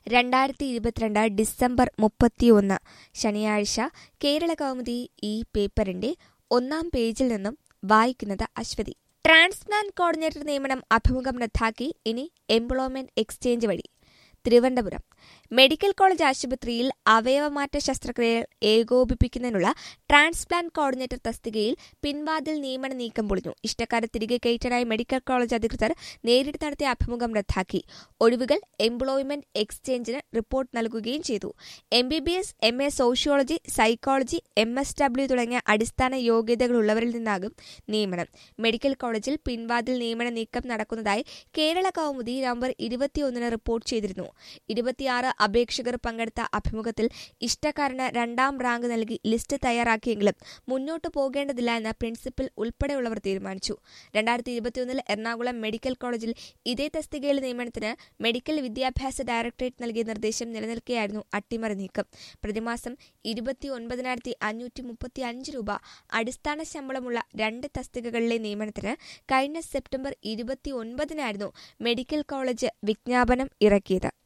രണ്ടായിരത്തി ഇരുപത്തിരണ്ട് ഡിസംബർ മുപ്പത്തിയൊന്ന് ശനിയാഴ്ച കേരള കൗമുദി ഈ പേപ്പറിന്റെ ഒന്നാം പേജിൽ നിന്നും വായിക്കുന്നത് അശ്വതി ട്രാൻസ്പ്ലാൻ കോർഡിനേറ്റർ നിയമനം അഭിമുഖം റദ്ദാക്കി ഇനി എംപ്ലോയ്മെന്റ് എക്സ്ചേഞ്ച് വഴി തിരുവനന്തപുരം മെഡിക്കൽ കോളേജ് ആശുപത്രിയിൽ അവയവമാറ്റ ശസ്ത്രക്രിയകൾ ഏകോപിപ്പിക്കുന്നതിനുള്ള ട്രാൻസ്പ്ലാന്റ് കോർഡിനേറ്റർ തസ്തികയിൽ പിൻവാതിൽ നിയമന നീക്കം പൊളിഞ്ഞു ഇഷ്ടക്കാരെ തിരികെ കയറ്റാനായി മെഡിക്കൽ കോളേജ് അധികൃതർ നേരിട്ട് നടത്തിയ അഭിമുഖം റദ്ദാക്കി ഒഴിവുകൾ എംപ്ലോയ്മെന്റ് എക്സ്ചേഞ്ചിന് റിപ്പോർട്ട് നൽകുകയും ചെയ്തു M B B S M A sociology psychology M S W തുടങ്ങിയ അടിസ്ഥാന യോഗ്യതകളുള്ളവരിൽ നിന്നാകും നിയമനം മെഡിക്കൽ കോളേജിൽ പിൻവാതിൽ നിയമന നീക്കം നടക്കുന്നതായി കേരള കൗമുദി നവംബർ ഇരുപത്തിയൊന്നിന് റിപ്പോർട്ട് ചെയ്തിരുന്നു ഇരുപത്തിയാറ് അപേക്ഷകർ പങ്കെടുത്ത അഭിമുഖത്തിൽ ഇഷ്ടക്കാരന് രണ്ടാം റാങ്ക് നൽകി ലിസ്റ്റ് തയ്യാറാക്കിയെങ്കിലും മുന്നോട്ടു പോകേണ്ടതില്ല എന്ന് പ്രിൻസിപ്പൽ ഉൾപ്പെടെയുള്ളവർ തീരുമാനിച്ചു രണ്ടായിരത്തി ഇരുപത്തിയൊന്നിൽ എറണാകുളം മെഡിക്കൽ കോളേജിൽ ഇതേ തസ്തികയിൽ നിയമനത്തിന് മെഡിക്കൽ വിദ്യാഭ്യാസ ഡയറക്ടറേറ്റ് നൽകിയ നിർദ്ദേശം നിലനിൽക്കെയായിരുന്നു അട്ടിമറി നീക്കം പ്രതിമാസം ഇരുപത്തി ഒൻപതിനായിരത്തി അഞ്ഞൂറ്റി മുപ്പത്തി അഞ്ച് രൂപ അടിസ്ഥാന ശമ്പളമുള്ള രണ്ട് തസ്തികകളിലെ നിയമനത്തിന് കഴിഞ്ഞ സെപ്റ്റംബർ ഇരുപത്തി ഒൻപതിനായിരുന്നു മെഡിക്കൽ കോളേജ് വിജ്ഞാപനം ഇറക്കിയത്